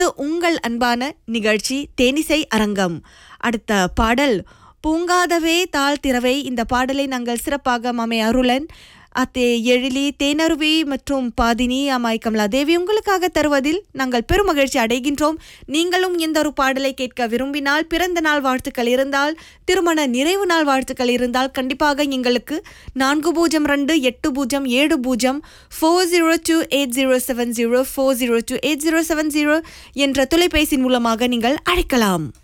உங்கள் அன்பான நிகழ்ச்சி தேனிசை அரங்கம் அடுத்த பாடல் பூங்காதவே தாழ் திறவை இந்த பாடலை நாங்கள் சிறப்பாக மாமை அருளன் அத்தே எழிலி தேனருவி மற்றும் பாதினி அம்மாய் கமலா தேவி உங்களுக்காக தருவதில் நாங்கள் பெருமகிழ்ச்சி அடைகின்றோம் நீங்களும் இந்த ஒரு பாடலை கேட்க விரும்பினால் பிறந்த நாள் வாழ்த்துக்கள் இருந்தால் திருமண நிறைவு நாள் வாழ்த்துக்கள் இருந்தால் கண்டிப்பாக எங்களுக்கு நான்கு பூஜ்ஜியம் ரெண்டு எட்டு பூஜ்ஜியம் ஏழு பூஜ்ஜியம் four zero two eight zero seven zero four zero two eight zero seven zero என்ற தொலைபேசி மூலமாக நீங்கள் அழைக்கலாம்